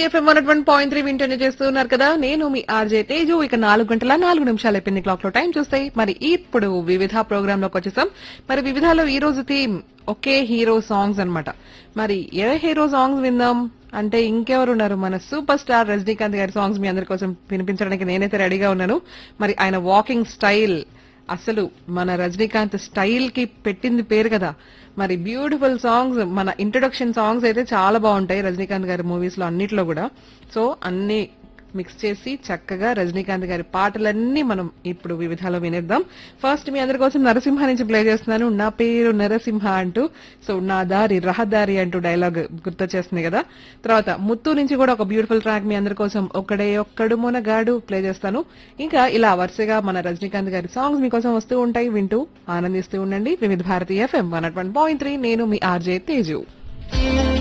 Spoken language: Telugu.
FM one one point three వింటూనే చేస్తున్నారు కదా నేను మీ ఆర్జే తేజు ఇక నాలుగు గంటల నాలుగు నిమిషాలు అయిపోయింది క్లాక్ లో టైం చూస్తే మరి ఇప్పుడు వివిధ ప్రోగ్రామ్ లోకి వచ్చేసాం మరి వివిధలో ఈ రోజు థీమ్ ఒకే హీరో సాంగ్స్ అన్నమాట మరి ఏ హీరో సాంగ్స్ విందాం అంటే ఇంకెవరు ఉన్నారు మన సూపర్ స్టార్ రజనీకాంత్ గారి సాంగ్స్ మీ అందరి కోసం వినిపించడానికి నేనైతే రెడీగా ఉన్నాను మరి ఆయన వాకింగ్ స్టైల్ అసలు మన రజనీకాంత్ స్టైల్ కి పెట్టింది పేరు కదా మరి బ్యూటిఫుల్ సాంగ్స్ మన ఇంట్రొడక్షన్ సాంగ్స్ అయితే చాలా బాగుంటాయి రజనీకాంత్ గారి మూవీస్ లో అన్నిట్లో కూడా సో అన్ని మిక్స్ చేసి చక్కగా రజనీకాంత్ గారి పాటలన్నీ మనం ఇప్పుడు వివిధాలో వినేద్దాం ఫస్ట్ మీ అందరి కోసం నరసింహ నుంచి ప్లే చేస్తున్నాను నా పేరు నరసింహ అంటూ సో నా దారి రహదారి అంటూ డైలాగ్ గుర్తొచ్చేస్తుంది కదా తర్వాత ముత్తు నుంచి కూడా ఒక బ్యూటిఫుల్ ట్రాక్ మీ అందరి కోసం ఒక్కడే ఒక్కడు మొనగాడు ప్లే చేస్తాను ఇంకా ఇలా వరుసగా మన రజనీకాంత్ గారి సాంగ్స్ మీకోసం వస్తూ ఉంటాయి వింటూ ఆనందిస్తూ ఉండండి Vividh Bharatiya FM one point three నేను మీ ఆర్జే తేజు